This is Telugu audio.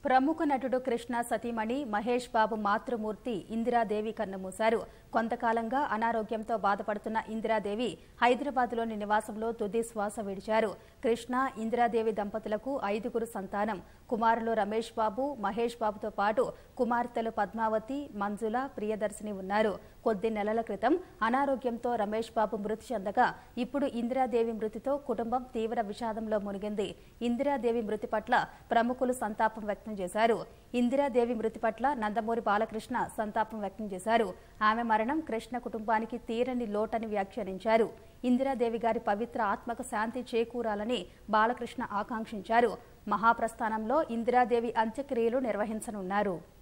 ప్రముఖ నటుడు కృష్ణ సతీమణి మహేష్ బాబు మాతృమూర్తి ఇందిరాదేవి కన్నుమూశారు కొంతకాలంగా అనారోగ్యంతో బాధపడుతున్న ఇందిరాదేవి హైదరాబాద్లోని నివాసంలో తుది శ్వాస విడిచారు కృష్ణ ఇందిరాదేవి దంపతులకు ఐదుగురు సంతానం కుమారులు రమేష్ బాబు మహేష్ బాబుతో పాటు కుమార్తెలు పద్మావతి మంజుల ప్రియదర్శిని ఉన్నారు కొద్ది నెలల క్రితం అనారోగ్యంతో రమేష్ బాబు మృతి చెందగా ఇప్పుడు ఇందిరాదేవి మృతితో కుటుంబం తీవ్ర విషాదంలో మునిగింది ఇందిరాదేవి మృతి పట్ల ప్రముఖులు సంతాపం వ్యక్తం చేశారు ఇందిరాదేవి మృతి పట్ల నందమూరి బాలకృష్ణ సంతాపం వ్యక్తం చేశారు ఆమె మరణం కృష్ణ కుటుంబానికి తీరని లోటని వ్యాఖ్యానించారు ఇందిరాదేవి గారి పవిత్ర ఆత్మకు శాంతి చేకూరాలని బాలకృష్ణ ఆకాంక్షించారు మహాప్రస్థానంలో ఇందిరాదేవి అంత్యక్రియలు నిర్వహించనున్నారు